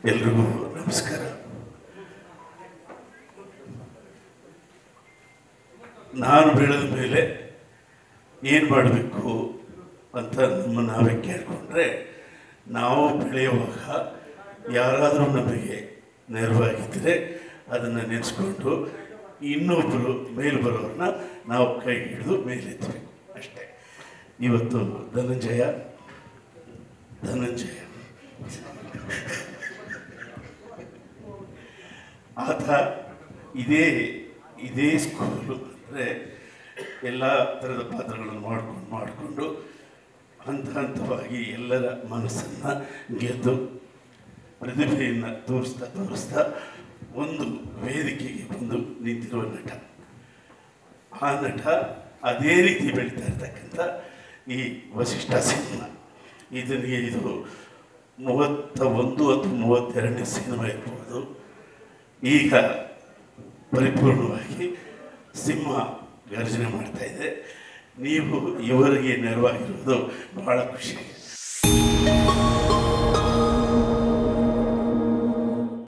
ಎಲ್ರಿಗೂ ನಮಸ್ಕಾರ ನಾನು ಬೆಳೆದ ಮೇಲೆ ಏನು ಮಾಡಬೇಕು ಅಂತ ನಮ್ಮ ನಾವೇ ಕೇಳಿಕೊಂಡ್ರೆ ನಾವು ಬೆಳೆಯುವಾಗ ಯಾರಾದರೂ ನಮಗೆ ನೆರವಾಗಿದ್ದರೆ ಅದನ್ನು ನೆನೆಸ್ಕೊಂಡು ಇನ್ನೊಬ್ಬರು ಮೇಲೆ ಬರೋರನ್ನ ನಾವು ಕೈ ಹಿಡಿದು ಮೇಲೆತ್ತಬೇಕು ಅಷ್ಟೇ ಇವತ್ತು ಧನಂಜಯ ಧನಂಜಯ ಆತ ಇದೇ ಇದೇ ಸ್ಕೂಲು ಅಂದರೆ ಎಲ್ಲ ಥರದ ಪಾತ್ರಗಳನ್ನು ಮಾಡ್ಕೊಂಡು ಮಾಡಿಕೊಂಡು ಹಂತ ಹಂತವಾಗಿ ಎಲ್ಲರ ಮನಸ್ಸನ್ನು ಗೆದ್ದು ಪ್ರತಿಭೆಯನ್ನು ತೋರಿಸ್ತಾ ತೋರಿಸ್ತಾ ಒಂದು ವೇದಿಕೆಗೆ ಬಂದು ನಿಂತಿರುವ ನಟ ಆ ನಟ ಅದೇ ರೀತಿ ಬೆಳೀತಾ ಇರ್ತಕ್ಕಂಥ ಈ ವಸಿಷ್ಠ ಸಿನಿಮಾ ಇದನಿಗೆ ಇದು ಮೂವತ್ತ ಒಂದು ಅಥವಾ ಮೂವತ್ತೆರಡನೇ ಸಿನಿಮಾ ಇರ್ಬೋದು ಈಗ ಪರಿಪೂರ್ಣವಾಗಿ ಸಿಂಹ ಗರ್ಜನೆ ಮಾಡ್ತಾ ಇದೆ ನೀವು ಇವರಿಗೆ ನೆರವಾಗಿರುವುದು ಬಹಳ ಖುಷಿ